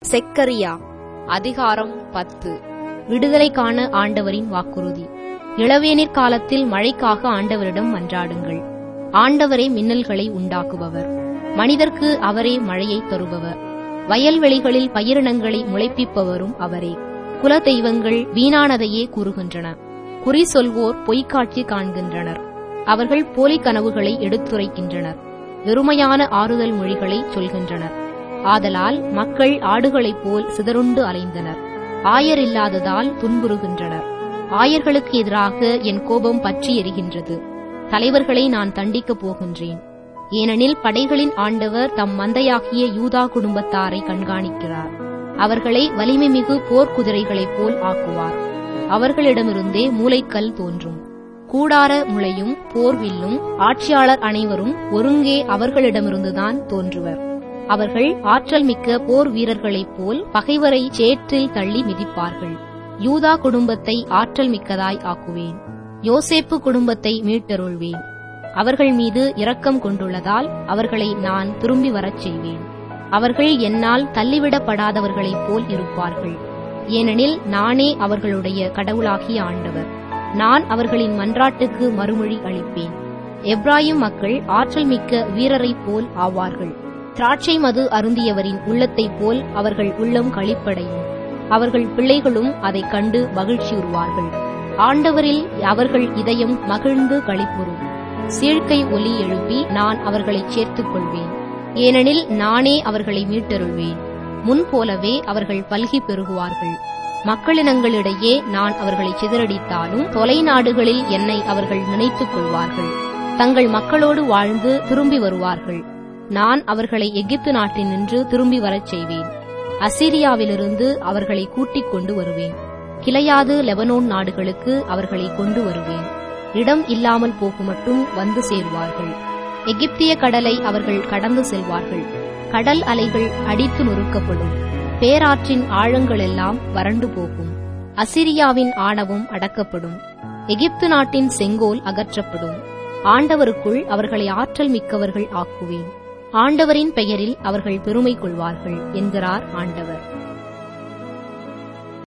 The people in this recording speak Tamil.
செக்கரியா அதிகாரம் பத்து விடுதலை காண ஆண்டவரின் வாக்குறுதி இளவேனிற் காலத்தில் மழைக்காக ஆண்டவரிடம் மன்றாடுங்கள் ஆண்டவரே மின்னல்களை உண்டாக்குபவர் மனிதர்க்கு அவரே மழையை தருபவர் வயல்வெளிகளில் பயிரினங்களை முளைப்பிப்பவரும் அவரே குல தெய்வங்கள் வீணானதையே கூறுகின்றன குறி சொல்வோர் பொய்க்காட்சி காண்கின்றனர் அவர்கள் போலி கனவுகளை எடுத்துரைக்கின்றனர் வெறுமையான ஆறுதல் மொழிகளை சொல்கின்றனர் ஆதலால் மக்கள் ஆடுகளைப் போல் சிதறுண்டு அலைந்தனர் ஆயர் இல்லாததால் துன்புறுகின்றனர் ஆயர்களுக்கு எதிராக என் கோபம் பற்றி எரிகின்றது தலைவர்களை நான் தண்டிக்கப் போகின்றேன் ஏனெனில் படைகளின் ஆண்டவர் தம் மந்தையாகிய யூதா குடும்பத்தாரை கண்காணிக்கிறார் அவர்களை வலிமைமிகு போர்க்குதிரைகளைப் போல் ஆக்குவார் அவர்களிடமிருந்தே மூளைக்கல் தோன்றும் கூடார முளையும் போர்வில்லும் ஆட்சியாளர் அனைவரும் ஒருங்கே அவர்களிடமிருந்துதான் தோன்றுவர் அவர்கள் ஆற்றல் மிக்க போர் வீரர்களைப் போல் பகைவரை சேற்றில் தள்ளி மிதிப்பார்கள் யூதா குடும்பத்தை ஆற்றல் மிக்கதாய் ஆக்குவேன் யோசேப்பு குடும்பத்தை மீட்டருள்வேன் அவர்கள் மீது இரக்கம் கொண்டுள்ளதால் அவர்களை நான் திரும்பி வரச் செய்வேன் அவர்கள் என்னால் தள்ளிவிடப்படாதவர்களைப் போல் இருப்பார்கள் ஏனெனில் நானே அவர்களுடைய கடவுளாகிய ஆண்டவர் நான் அவர்களின் மன்றாட்டுக்கு மறுமொழி அளிப்பேன் எப்ராயிம் மக்கள் ஆற்றல் மிக்க வீரரைப் போல் ஆவார்கள் திராட்சை மது அருந்தியவரின் உள்ளத்தைப் போல் அவர்கள் உள்ளம் களிப்படையும் அவர்கள் பிள்ளைகளும் அதைக் கண்டு மகிழ்ச்சியுறுவார்கள் ஆண்டவரில் அவர்கள் இதயம் மகிழ்ந்து களிப்புறும் சீழ்க்கை ஒலி எழுப்பி நான் அவர்களைச் சேர்த்துக் கொள்வேன் ஏனெனில் நானே அவர்களை மீட்டருள்வேன் முன்போலவே அவர்கள் பல்கி பெருகுவார்கள் மக்களினங்களிடையே நான் அவர்களை சிதறடித்தாலும் தொலைநாடுகளில் என்னை அவர்கள் நினைத்துக் கொள்வார்கள் தங்கள் மக்களோடு வாழ்ந்து திரும்பி வருவார்கள் நான் அவர்களை எகிப்து நாட்டினின்று திரும்பி வரச் செய்வேன் அசிரியாவிலிருந்து அவர்களை கூட்டிக் கொண்டு வருவேன் கிளையாது லெபனோன் நாடுகளுக்கு அவர்களை கொண்டு வருவேன் இடம் இல்லாமல் போகுமட்டும் வந்து சேர்வார்கள் எகிப்திய கடலை அவர்கள் கடந்து செல்வார்கள் கடல் அலைகள் அடித்து நொறுக்கப்படும் பேராற்றின் ஆழங்களெல்லாம் வறண்டு போகும் அசிரியாவின் ஆணவம் அடக்கப்படும் எகிப்து நாட்டின் செங்கோல் அகற்றப்படும் ஆண்டவருக்குள் அவர்களை ஆற்றல் மிக்கவர்கள் ஆக்குவேன் ஆண்டவரின் பெயரில் அவர்கள் பெருமை கொள்வார்கள் என்கிறார் ஆண்டவர்